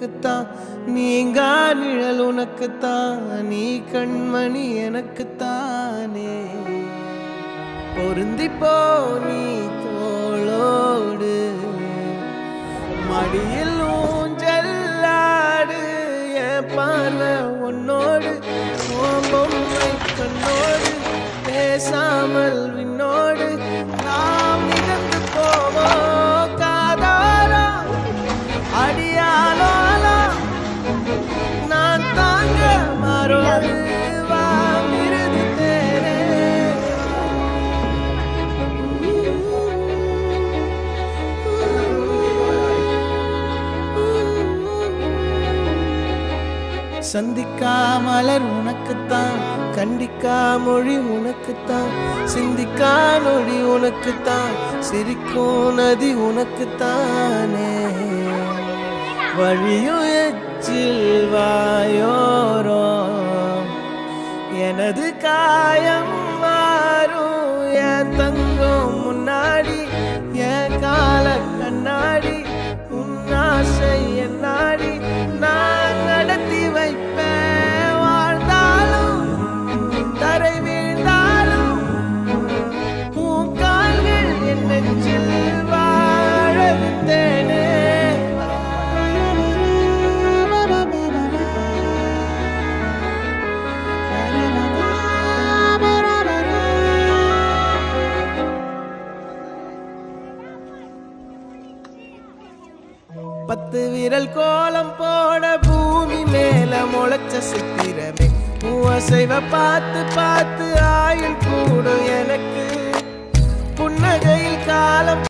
உனக்குத்தான் நீங்கா நிழல் உனக்குத்தான் நீ கண்மணி எனக்குத்தானே பொருந்திப்போ நீ தோளோடு மடியில் ஊஞ்சல்லாடு என் பார்வை உன்னோடு உன் பொம்மை கண்ணோடு பேசாமல் விண்ணோடு நாம் மிதந்து போவோம் காதாரா அடியாலோலா நான் தாங்க மாறோடு வா மிருது தேரே சந்திக்கா மலர் உனக்குத்தான் கண்டிக்கா மொழி உனக்குத்தான் சிந்திக்கா நொடி உனக்குத்தான் சிரிக்கும் நதி உனக்குத்தானே வழியும் எச்சில் வாயோரோ எனது காயம் மாறும் என் தங்கம் முன்னாடி என் கால கண்ணாடி உன் ஆசை என்னாடி நான் நடத்தி வைப்பேன் வாழ்ந்தாலும் தரை வீழ்ந்தாலும் உன் கால்கள் என் நெஞ்சில் வாழ விட்டேனே பத்து விரல் கோலம் போட பூமி மேல முளைச்ச சித்திரமே மூவசைவ பார்த்து பார்த்து ஆயுள் கூடும் எனக்கு புன்னகையில் காலம்